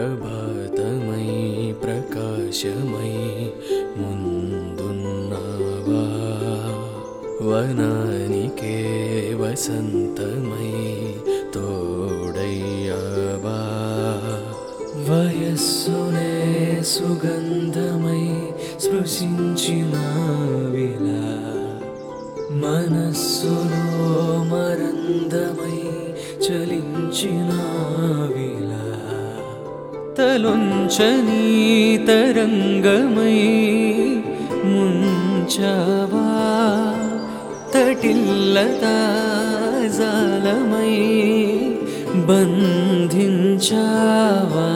ప్రభాతమై ప్రకాశమై ముందున్నావా వనానికే వసంతమై తోడయ్యావా వయస్సునే సుగంధమై స్పృశించిన విలా మనస్సులో మరందమై చలించిన విలా తలొంచని తరంగమై ముంచవా తటిల్లతా జాలమై బంధించావా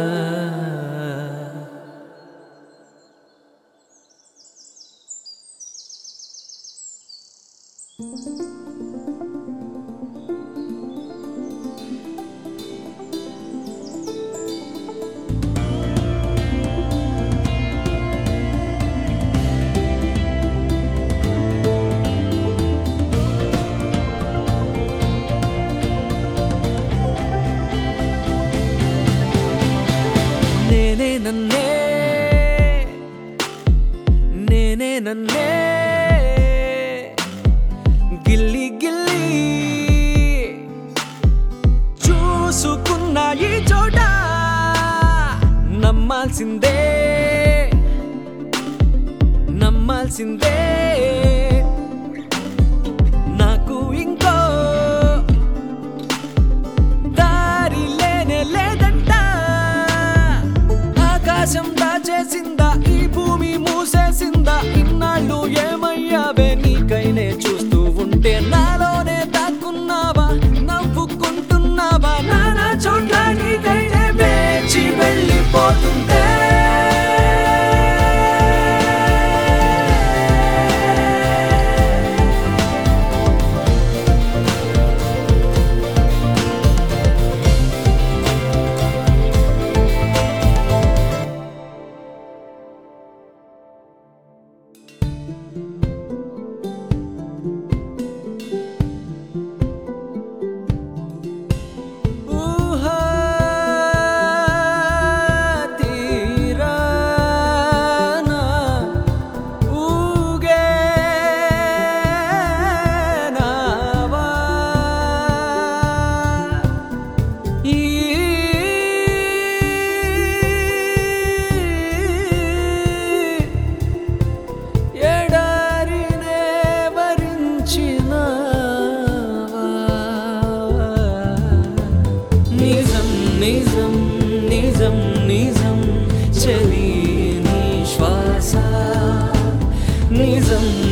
నేనే నన్నే నేనే నన్నే గిల్లి గిల్లి చూసుకున్న ఈ చోట నమ్మాల్సిందే నమ్మాల్సిందే నాకు ఇంకో దారి లేనే లేదంట ఆకాశం దాచేసిందా ఈ భూమి మూసేసిందా ఇన్నాళ్ళు ఏమయ్యావే నీకైనే చూస్తూ ఉంటే నాలోనే దాక్కున్నావా నవ్వుకుంటున్నావా నానా చోట్ల నీకైనే వేచి వెళ్ళిపోతుందే ఊహా తీరానా ఊగేనావా ఈ ఎడారినే వరించినావా నిజం నిజం నిజం నిజం చలి నీ శ్వాస నిజం